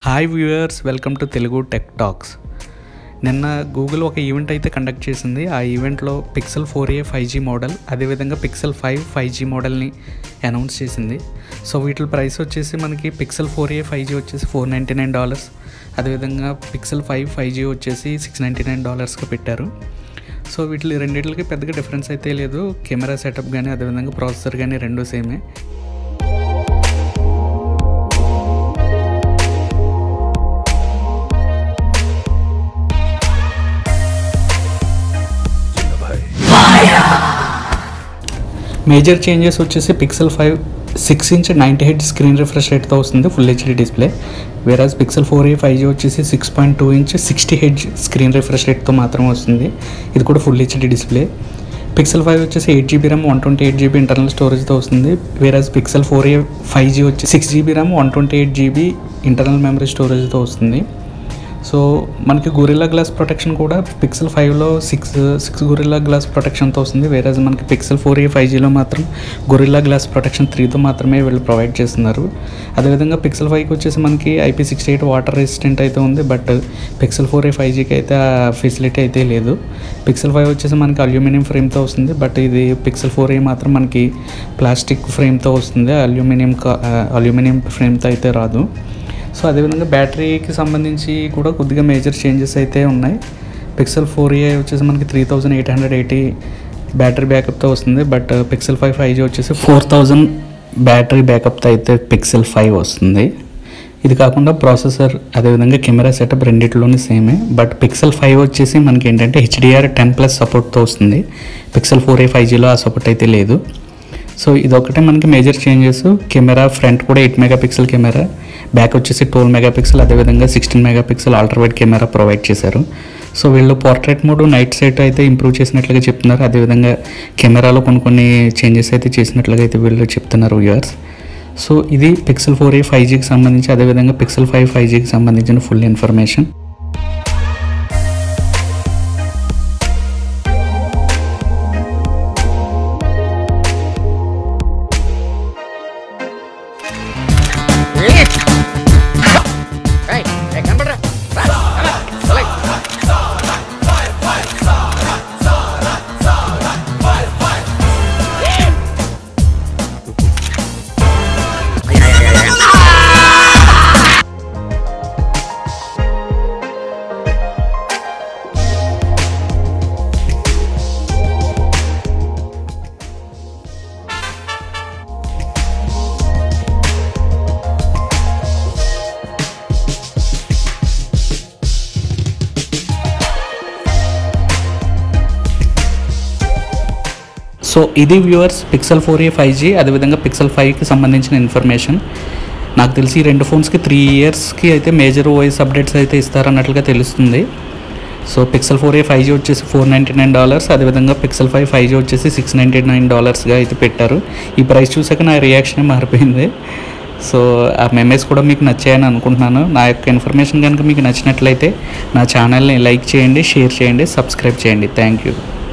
Hi viewers welcome to Telugu tech talks నిన్న Google ఒక event అయితే కండక్ట్ చేసింది ఆ ఈవెంట్లో Pixel four A five G model అదేవిధంగా పిక్సెల్ ఫైవ్ ఫైవ్ జీ మోడల్ని అనౌన్స్ చేసింది సో వీటి ప్రైస్ వచ్చేసి మనకి Pixel four A five G వచ్చేసి ఫోర్ నైంటీ నైన్ డాలర్స్ అదేవిధంగా పిక్సెల్ ఫైవ్ ఫైవ్ జీ వచ్చేసి సిక్స్ నైంటీ నైన్ డాలర్స్కి పెట్టారు సో వీటి రెండింటికి పెద్దగా డిఫరెన్స్ అయితే లేదు కెమెరా సెటప్ కానీ అదేవిధంగా ప్రాసెసర్ కానీ రెండు సేమే మేజర్ చేంజెస్ వచ్చేసి Pixel five six inch ninety హెడ్ స్క్రీన్ రిఫ్రెష్ రేట్తో వస్తుంది full HD display whereas Pixel four A five G వచ్చేసి six point two inch sixty హెడ్ స్క్రీన్ రిఫ్రెష్ రేట్తో మాత్రం వస్తుంది ఇది కూడా full HD display Pixel five వచ్చేసి eight GB RAM one twenty eight GB internal స్టోరేజ్తో వస్తుంది whereas Pixel four A five G వచ్చి six GB RAM one twenty eight GB internal memory స్టోరేజ్తో వస్తుంది సో మనకి గొరిల్లా గ్లాస్ ప్రొటెక్షన్ కూడా Pixel ఫైవ్లో six six Gorilla Glass ప్రొటెక్షన్తో వస్తుంది వేరేజ్ మనకి పిక్సెల్ ఫోర్ ఏ ఫైవ్ జీలో మాత్రం గొరిల్లా గ్లాస్ ప్రొటెక్షన్ త్రీతో మాత్రమే వీళ్ళు ప్రొవైడ్ చేస్తున్నారు అదేవిధంగా పిక్సెల్ ఫైవ్కి వచ్చేసి మనకి IP sixty eight water resistant అయితే ఉంది but Pixel four A five జీకి అయితే ఆ ఫెసిలిటీ అయితే లేదు పిక్సెల్ ఫైవ్ వచ్చేసి మనకి అల్యూమినియం ఫ్రేమ్తో వస్తుంది బట్ ఇది పిక్సెల్ ఫోర్ ఏ మాత్రం మనకి ప్లాస్టిక్ ఫ్రేమ్తో వస్తుంది అల్యూమినియం అల్యూమినియం ఫ్రేమ్తో అయితే రాదు సో అదేవిధంగా బ్యాటరీకి సంబంధించి కూడా కొద్దిగా మేజర్ చేంజెస్ అయితే ఉన్నాయి పిక్సెల్ ఫోర్ ఏ వచ్చేసి మనకి three thousand eight hundred eighty battery బ్యాకప్తో వస్తుంది but Pixel five five G వచ్చేసి ఫోర్ థౌజండ్ బ్యాటరీ బ్యాకప్తో అయితే పిక్సెల్ ఫైవ్ వస్తుంది ఇది కాకుండా ప్రాసెసర్ అదేవిధంగా కెమెరా సెటప్ రెండిట్లోనే సేమే బట్ పిక్సెల్ ఫైవ్ వచ్చేసి మనకి ఏంటంటే హెచ్డిఆర్ టెన్ ప్లస్ సపోర్ట్తో వస్తుంది పిక్సెల్ ఫోర్ ఏ ఫైవ్ జీలో ఆ సపోర్ట్ అయితే లేదు సో ఇదొకటే మనకి మేజర్ చేంజెస్ కెమెరా ఫ్రంట్ కూడా eight megapixel camera back వచ్చేసి ట్వెల్వ్ మెగా పిక్సెల్ అదేవిధంగా sixteen megapixel ultrawide camera provide చేశారు సో వీళ్ళు పోర్ట్రేట్ మోడ్ నైట్ సైట్ అయితే ఇంప్రూవ్ చేసినట్లుగా చెప్తున్నారు అదేవిధంగా కెమెరాలో కొన్ని కొన్ని చేంజెస్ అయితే చేసినట్లుగా అయితే వీళ్ళు చెప్తున్నారు వ్యూయర్స్ సో ఇది పిక్సెల్ ఫోర్ ఏ ఫైవ్ జీకి సంబంధించి అదేవిధంగా పిక్సెల్ ఫైవ్ ఫైవ్ జీకి సంబంధించిన ఫుల్ ఇన్ఫర్మేషన్ Hey, hey, కనపడరా రా, రా, రా, రా. సో ఇది viewers Pixel four A five G అదేవిధంగా పిక్సెల్ ఫైవ్కి సంబంధించిన ఇన్ఫర్మేషన్ నాకు తెలిసి ఈ రెండు ఫోన్స్కి త్రీ ఇయర్స్కి అయితే మేజర్ ఓఎస్ అప్డేట్స్ అయితే ఇస్తారన్నట్లుగా తెలుస్తుంది so Pixel four A five G వచ్చేసి ఫోర్ నైంటీ నైన్ డాలర్స్ అదేవిధంగా పిక్సెల్ ఫైవ్ ఫైవ్ జీ వచ్చేసి సిక్స్ నైంటీ నైన్ డాలర్స్గా అయితే పెట్టారు ఈ ప్రైస్ చూసాక నా రియాక్షన్ మారిపోయింది సో ఆ మెమరీస్ కూడా మీకు నచ్చాయని అనుకుంటున్నాను నా యొక్క ఇన్ఫర్మేషన్ కనుక మీకు నచ్చినట్లయితే నా ఛానల్ని లైక్ చేయండి షేర్ చేయండి సబ్స్క్రైబ్ చేయండి థ్యాంక్ యూ